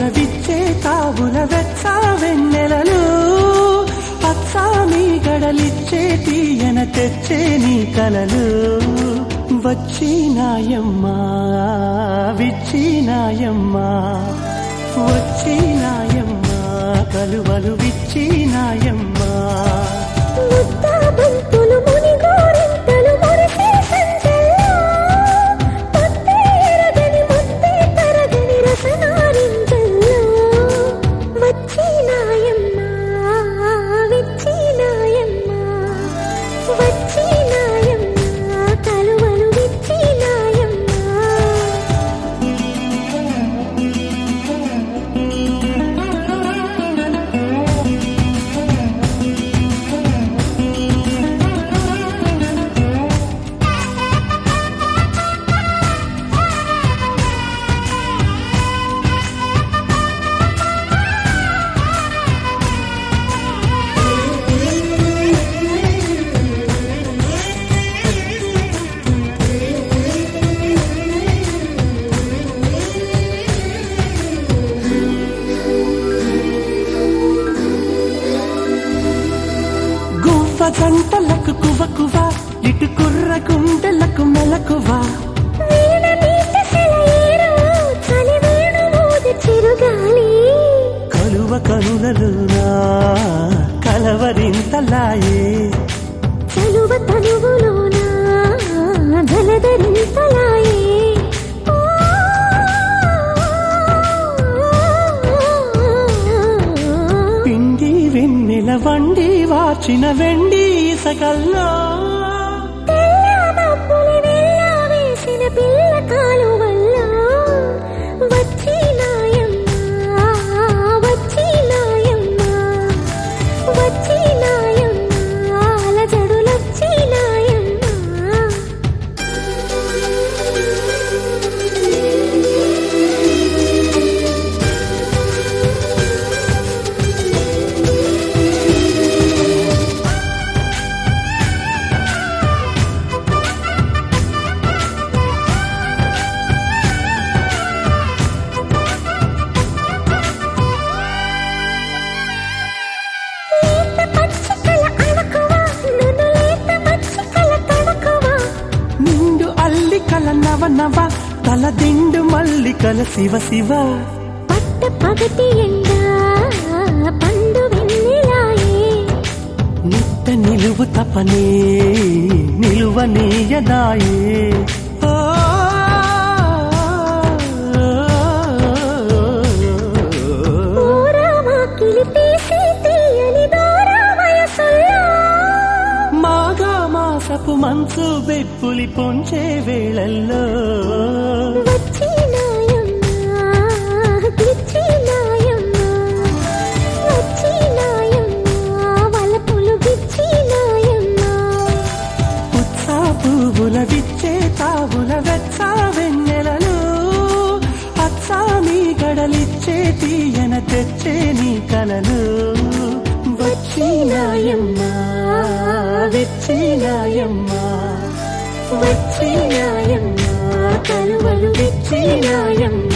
విచ్చే తావుల వెచ్చ వెన్నెలలు పచ్చామి గడలిచ్చే తీయన తెచ్చే నీ కలలు వచ్చినాయమ్మా విచ్చినాయమ్మా వచ్చినాయమ్మా కలువలు విచ్చినాయమ్మా ముద్దా బంతులు మునిగోరింతలు మురిసే సంచెల్లో పొద్దే ఎరగని ముద్దే తరగని రసనారింజల్లో వచ్చినాయమ్మా విచ్చినాయమ్మా వచ్చినాయమ్మా కలువలు విచ్చినాయమ్మా గువ్వ జంటలకు కువ కువ ఇటు కుర్ర గుండెలకు మెలకువ వీణ నీట సెలయేరు చలి వేణు మోది చిరుగాలి కలువ కనులలునా కలవరింతలాయే చలువ తనువులోన జలధరింతలాయే ఓ, పిండి వెన్నెల వండి వాచిన వెండి సకల్లో తెల్ల మబ్బులు వెళ్ళ వేసిన పిల్ల కాలువల్ల వచ్చినాయమ్మా వచ్చినాయమ్మా వచ్చినాయమ్మా అలజడులొచ్చినాయమ్మా లేత పచ్చికల అణకువ నన్ను లేత పచ్చికల తణకువ నిండు అల్లికల నవ నవ తల దిండు మల్లికల శివ శివ పట్ట పగటి ఎండా పండు వెన్నెలాయే నిట్ట నిలువు తపనే నిలువ నీయదాయే ఓ, ఊరామా కిలిపేసి తీయని దూరా వయసుల్లో మాగా మాసపు మంచు బెప్పులి పొంచే వేళల్లో వచ్చినాయమ్మా గిచ్చినాయమ్మా వచ్చినాయమ్మా వలపులు గిచ్చినాయమ్మా ఉత్సా పువ్వుల విచ్చే తావుల వెచ్చ వెన్నెలలు అచ్చామి గడలిచ్చే తీయన తెచ్చే నీ కలలు వచ్చినాయమ్మా విచ్చినాయమ్మా వచ్చినాయమ్మా కలువలు విచ్చినాయమ్మా